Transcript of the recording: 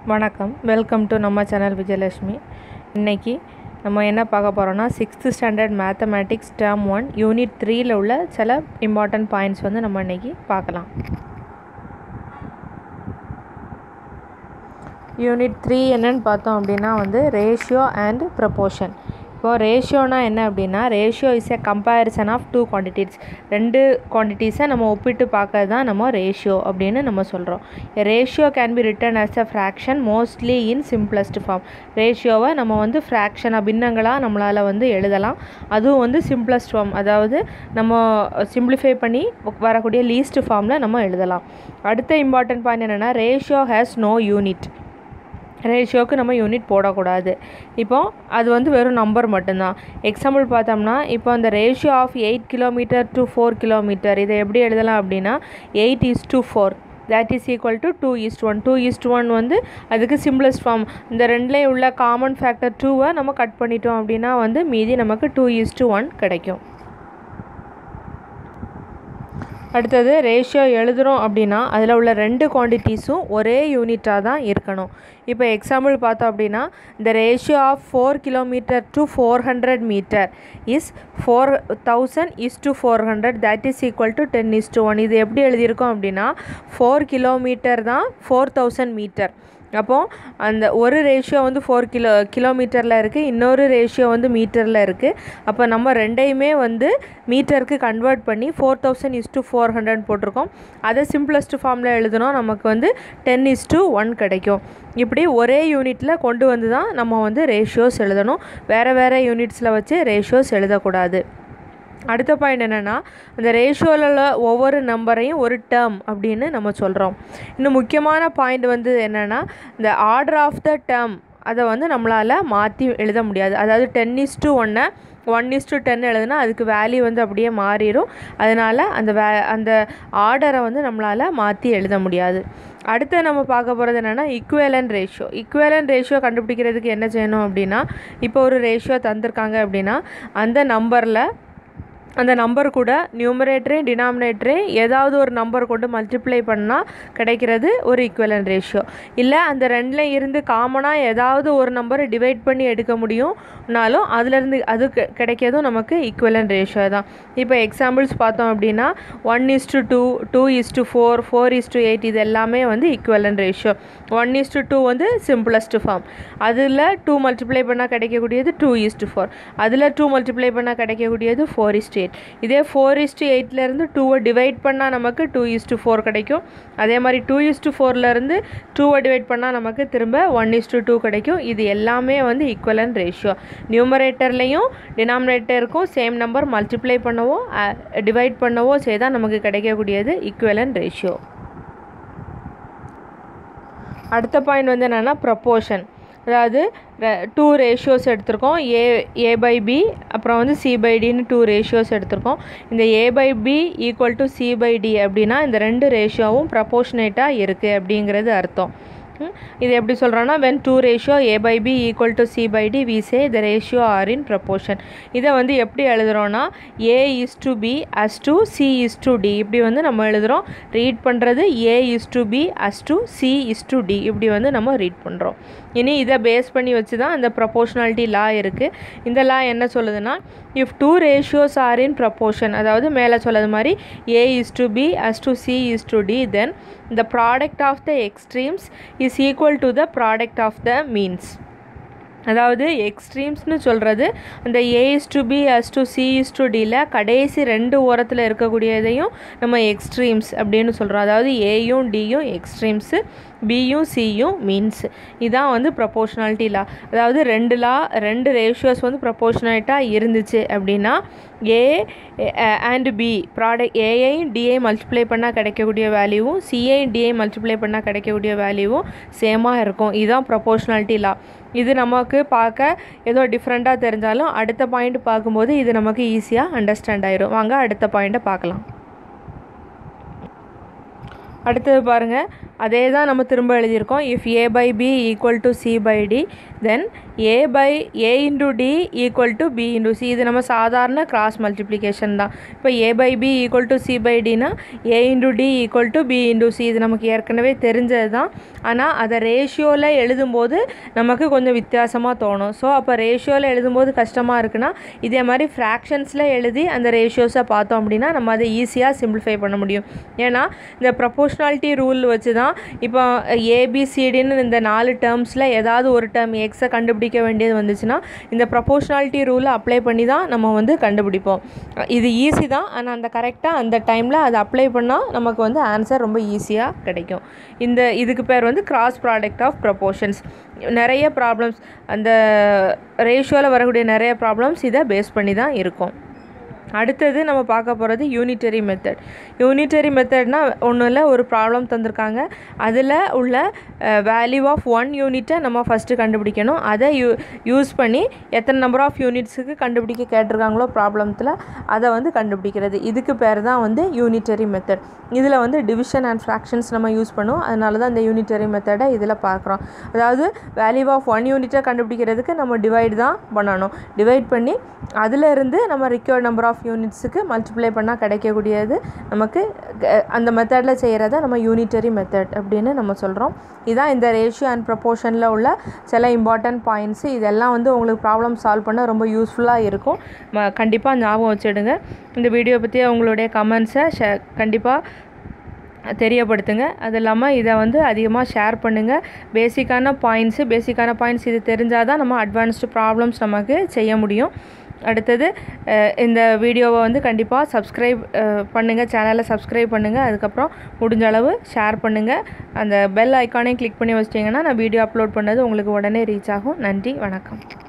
வணக்கம் welcome to நம்ம channel Vijayalakshmi இன்னைக்கு நம்ம என்ன பார்க்க போகிறோம்னா sixth standard mathematics term one unit த்ரீயில் உள்ள சில இம்பார்ட்டன்ட் பாயிண்ட்ஸ் வந்து நம்ம இன்னைக்கு பார்க்கலாம் யூனிட் த்ரீ என்னன்னு பார்த்தோம் அப்படின்னா வந்து ரேஷியோ அண்ட் ப்ரப்போர்ஷன் இப்போ ரேஷியோனா என்ன அப்படின்னா ratio is a comparison of two quantities ரெண்டு குவான்டிட்டிஸை நம்ம ஒப்பிட்டு பார்க்கறது தான் நம்ம ரேஷியோ அப்படின்னு நம்ம சொல்கிறோம் ratio can be written as a fraction mostly in simplest form ரேஷியோவை நம்ம வந்து ஃப்ராக்ஷனாக பின்னங்களாக நம்மளால் வந்து எழுதலாம் அதுவும் வந்து சிம்பிளஸ்ட் ஃபார்ம் அதாவது நம்ம சிம்பிளிஃபை பண்ணி வரக்கூடிய லீஸ்ட் ஃபார்மில் நம்ம எழுதலாம் அடுத்த இம்பார்ட்டன்ட் பாயிண்ட் என்னென்னா ரேஷியோ ஹேஸ் நோ யூனிட் ரேஷியோக்கு நம்ம யூனிட் போடக்கூடாது இப்போ அது வந்து வெறும் நம்பர் மட்டும்தான் எக்ஸாம்பிள் பார்த்தோம்னா இப்போ அந்த ratio of eight kilometre to four kilometre இதை எப்படி எழுதலாம் அப்படின்னா eight is to four that is equal to two is to one two is to one வந்து அதுக்கு சிம்பிளஸ்ட் ஃபார்ம் இந்த ரெண்டுலேயும் உள்ள காமன் ஃபேக்டர் டூவை நம்ம கட் பண்ணிட்டோம் அப்படின்னா வந்து மீதி நமக்கு டூ இஸ்ட்டு ஒன் கிடைக்கும் அடுத்தது ரேஷியோ எழுதுகிறோம் அப்படின்னா அதில் உள்ள ரெண்டு குவான்டிட்டிஸும் ஒரே யூனிட்டாக தான் இருக்கணும் இப்போ எக்ஸாம்பிள் பார்த்தோம் அப்படின்னா இந்த ratio of four kilometre to four hundred metre is four thousand is to four hundred that is equal to ten is to one இது எப்படி எழுதியிருக்கோம் அப்படின்னா ஃபோர் கிலோமீட்டர் தான் ஃபோர் தௌசண்ட் மீட்டர் அப்போது அந்த ஒரு ரேஷியோ வந்து ஃபோர் கிலோ கிலோமீட்டரில் இருக்குது இன்னொரு ரேஷியோ வந்து மீட்டரில் இருக்குது அப்போ நம்ம ரெண்டையுமே வந்து மீட்டருக்கு கன்வெர்ட் பண்ணி four thousand is to four hundred போட்டிருக்கோம் அதை சிம்பிளஸ்ட் ஃபார்மில் எழுதினோம் நமக்கு வந்து டென் இஸ் டு ஒன் கிடைக்கும் இப்படி ஒரே யூனிட்டில் கொண்டு வந்து தான் நம்ம வந்து ரேஷியோஸ் எழுதணும் வேறு வேறு யூனிட்ஸில் வச்சு ரேஷியோஸ் எழுதக்கூடாது அடுத்த பாயிண்ட் என்னென்னா அந்த ரேஷியோவில் ஒவ்வொரு நம்பரையும் ஒரு டேர்ம் அப்படின்னு நம்ம சொல்கிறோம் இன்னும் முக்கியமான பாயிண்ட் வந்து என்னென்னா இந்த ஆர்டர் ஆஃப் த டேர்ம் அதை வந்து நம்மளால் மாற்றி எழுத முடியாது அதாவது டென் இஸ் டு ஒன்னை ஒன் இஸ் டு டென் எழுதுனா அதுக்கு வேல்யூ வந்து அப்படியே மாறிடும் அதனால் அந்த வே அந்த ஆர்டரை வந்து நம்மளால் மாற்றி எழுத முடியாது அடுத்து நம்ம பார்க்க போகிறது என்னென்னா இக்குவேலன் ரேஷியோ இக்குவேலன் ரேஷியோ கண்டுபிடிக்கிறதுக்கு என்ன செய்யணும் அப்படின்னா இப்போ ஒரு ரேஷியோ தந்திருக்காங்க அப்படின்னா அந்த நம்பரில் அந்த நம்பர் கூட நியூமரேட்டரையும் டினாமினேட்டரையும் ஏதாவது ஒரு நம்பர் கொண்டு மல்டிப்ளை பண்ணால் கிடைக்கிறது ஒரு ஈக்குவலன் ரேஷியோ இல்லை அந்த ரெண்டில் இருந்து காமனாக ஏதாவது ஒரு நம்பரை டிவைட் பண்ணி எடுக்க முடியும்னாலும் அதுலேருந்து அது கிடைக்கிறதும் நமக்கு ஈக்குவலன் ரேஷியோ தான் இப்போ எக்ஸாம்பிள்ஸ் பார்த்தோம் அப்படின்னா one is to two two is to four four is to eight இது எல்லாமே வந்து equivalent ratio one is to two வந்து சிம்பிளஸ்ட் ஃபார்ம் அதில் டூ மல்டிப்ளை பண்ணால் கிடைக்கக்கூடியது டூ இஸ் டு ஃபோர் அதில் டூ மல்டிப்ளை பண்ணால் கிடைக்கக்கூடியது ஃபோர் இஸ் டு எயிட் இதே ஃபோர் இஸ்ட்டு எயிட்லேருந்து டூவை டிவைட் பண்ணால் நமக்கு டூ இஸ்ட்டு ஃபோர் கிடைக்கும் அதே மாதிரி டூ இஸ்ட்டு ஃபோர்லேருந்து டூவை டிவைட் பண்ணால் நமக்கு திரும்ப ஒன் இஸ்ட்டு டூ கிடைக்கும் இது எல்லாமே வந்து ஈக்குவலன் ரேஷியோ நியூமரேட்டர்லேயும் டினாமினேட்டருக்கும் சேம் நம்பர் மல்டிப்ளை பண்ணவோ டிவைட் பண்ணவோ செய்தால் நமக்கு கிடைக்கக்கூடியது ஈக்குவலன் ரேஷியோ அடுத்த பாயிண்ட் வந்து என்னென்னா ப்ரப்போர்ஷன் அதாவது டூ ரேஷியோஸ் எடுத்திருக்கோம் ஏ ஏ பை பி அப்புறம் வந்து சி பை டின்னு டூ ரேஷியோஸ் எடுத்திருக்கோம் இந்த A by B equal to C by D அப்படின்னா இந்த ரெண்டு ரேஷியோவும் ப்ரப்போர்ஷனேட்டாக இருக்குது அப்படிங்கிறது அர்த்தம் இது எப்படி சொல்கிறோன்னா when two ratio A by B equal to C by D we say the ratio are in proportion இதை வந்து எப்படி எழுதுகிறோன்னா A is to B as to C is to D இப்படி வந்து நம்ம எழுதுகிறோம் ரீட் பண்ணுறது A is to B as to C is to D இப்படி வந்து நம்ம ரீட் பண்ணுறோம் இனி இதை பேஸ் பண்ணி வச்சு தான் அந்த ப்ரப்போர்ஷனாலிட்டி லா இருக்குது இந்த லா என்ன சொல்லுதுன்னா if two ratios are in proportion அதாவது மேலே சொல்லது மாதிரி A is to B as to C is to D then the product of the extremes is equal to the product of the means அதாவது எக்ஸ்ட்ரீம்ஸ்னு சொல்கிறது அந்த A is to B as to C is to டியில் கடைசி ரெண்டு ஓரத்தில் இருக்கக்கூடியதையும் நம்ம extremes அப்படின்னு சொல்கிறோம் அதாவது ஏயும் டியும் எக்ஸ்ட்ரீம்ஸு பியும் சியும் மீன்ஸ் இதான் வந்து ப்ரப்போர்ஷனாலிட்டி லா அதாவது ரெண்டு லா ரெண்டு ரேஷியோஸ் வந்து ப்ரப்போர்ஷனேட்டாக இருந்துச்சு அப்படின்னா ஏ அண்ட் பி ப்ராடக்ட் ஏஐயும் டிஐ மல்டிப்ளை பண்ணால் கிடைக்கக்கூடிய வேல்யூவும் சிஐயும் டிஐ மல்டிப்ளை பண்ணால் கிடைக்கக்கூடிய வேல்யூவும் சேமாக இருக்கும் இதுதான் ப்ரப்போர்ஷனாலிட்டி லா இது நமக்கு பார்க்க ஏதோ டிஃப்ரெண்ட்டாக தெரிஞ்சாலும் அடுத்த பாயிண்ட் பார்க்கும்போது இது நமக்கு ஈஸியாக அண்டர்ஸ்டாண்ட் ஆயிரும் வாங்க அடுத்த பாயிண்ட்டை பார்க்கலாம் அடுத்தது பாருங்கள் அதே தான் நம்ம திரும்ப எழுதியிருக்கோம் if A by B equal to C by D then A by A into D equal to B into C இது நம்ம சாதாரண கிராஸ் மல்டிப்ளிகேஷன் தான் இப்போ A by B equal to C by டினா A into D equal to B into C இது நமக்கு ஏற்கனவே தெரிஞ்சது தான் ஆனால் அதை ரேஷியோவில் எழுதும்போது நமக்கு கொஞ்சம் வித்தியாசமாக தோணும் ஸோ அப்போ ரேஷியோவில் எழுதும்போது கஷ்டமாக இருக்குன்னா இதே மாதிரி ஃப்ராக்ஷன்ஸில் எழுதி அந்த ரேஷியோஸை பார்த்தோம் அப்படின்னா நம்ம அதை ஈஸியாக சிம்பிளிஃபை பண்ண முடியும் ஏன்னா இந்த ப்ரப்போர்ஷ்னாலிட்டி ரூல் வச்சு தான் இப்போ ஏபிசிடின்னு இந்த நாலு டேர்ம்ஸில் ஏதாவது ஒரு டேர்ம் எக்ஸை கண்டுபிடிக்க வேண்டியது வந்துச்சுன்னா இந்த ப்ரப்போர்ஷ்னாலிட்டி ரூலை அப்ளை பண்ணி தான் நம்ம வந்து கண்டுபிடிப்போம் இது ஈஸி தான் ஆனால் அந்த கரெக்டாக அந்த டைமில் அதை அப்ளை பண்ணால் நமக்கு வந்து ஆன்சர் ரொம்ப ஈஸியாக கிடைக்கும் இந்த இதுக்கு பேர் வந்து கிராஸ் ப்ராடக்ட் ஆஃப் ப்ரப்போர்ஷன்ஸ் நிறைய ப்ராப்ளம்ஸ் அந்த ரேஷியோவில் வரக்கூடிய நிறைய ப்ராப்ளம்ஸ் இதை பேஸ் பண்ணி தான் இருக்கும் அடுத்தது நம்ம பார்க்க போகிறது யூனிட்டரி மெத்தட் யூனிட்டரி மெத்தட்னா ஒன்றும் இல்லை ஒரு ப்ராப்ளம் தந்திருக்காங்க அதில் உள்ள வேல்யூ ஆஃப் ஒன் யூனிட்டை நம்ம ஃபஸ்ட்டு கண்டுபிடிக்கணும் அதை யூ யூஸ் பண்ணி எத்தனை நம்பர் ஆஃப் யூனிட்ஸுக்கு கண்டுபிடிக்க கேட்டிருக்காங்களோ ப்ராப்ளத்தில் அதை வந்து கண்டுபிடிக்கிறது இதுக்கு பேர் தான் வந்து யூனிட்டரி மெத்தட் இதில் வந்து டிவிஷன் அண்ட் ஃப்ராக்ஷன்ஸ் நம்ம யூஸ் பண்ணுவோம் அதனால தான் இந்த யூனிட்டரி மெத்தடை இதில் பார்க்குறோம் அதாவது வேல்யூ ஆஃப் ஒன் யூனிட்டை கண்டுபிடிக்கிறதுக்கு நம்ம டிவைட் தான் பண்ணணும் டிவைட் பண்ணி அதிலிருந்து நம்ம ரிக்வயர்ட் நம்பர் ஆஃப் யூனிட்ஸுக்கு மல்டிப்ளை பண்ணால் கிடைக்கக்கூடியது நமக்கு அஹ், அந்த மெத்தடில் செய்கிறத நம்ம யூனிட்டரி மெத்தட் அப்படின்னு நம்ம சொல்கிறோம் இதான் இந்த ரேஷியோ அண்ட் ப்ரப்போர்ஷனில் உள்ள சில இம்பார்ட்டன்ட் பாயிண்ட்ஸு இதெல்லாம் வந்து உங்களுக்கு ப்ராப்ளம் சால்வ் பண்ண ரொம்ப யூஸ்ஃபுல்லாக இருக்கும் ம கண்டிப்பாக ஞாபகம் வச்சுடுங்க இந்த வீடியோ பற்றி உங்களுடைய கமெண்ட்ஸை ஷே கண்டிப்பாக தெரியப்படுத்துங்க அது இல்லாமல் இதை வந்து அதிகமாக ஷேர் பண்ணுங்கள் பேசிக்கான பாயிண்ட்ஸு பேசிக்கான பாயிண்ட்ஸ் இது தெரிஞ்சால் தான் நம்ம அட்வான்ஸ்டு ப்ராப்ளம்ஸ் நமக்கு செய்ய முடியும் அடுத்தது அஹ், இந்த வீடியோவை வந்து கண்டிப்பாக சப்ஸ்கிரைப் பண்ணுங்கள் சேனலை சப்ஸ்கிரைப் பண்ணுங்கள் அதுக்கப்புறம் முடிஞ்ச அளவு ஷேர் பண்ணுங்கள் அந்த பெல் ஐக்கானையும் கிளிக் பண்ணி வச்சிட்டிங்கன்னா நான் வீடியோ அப்லோட் பண்ணது உங்களுக்கு உடனே ரீச் ஆகும் நன்றி வணக்கம்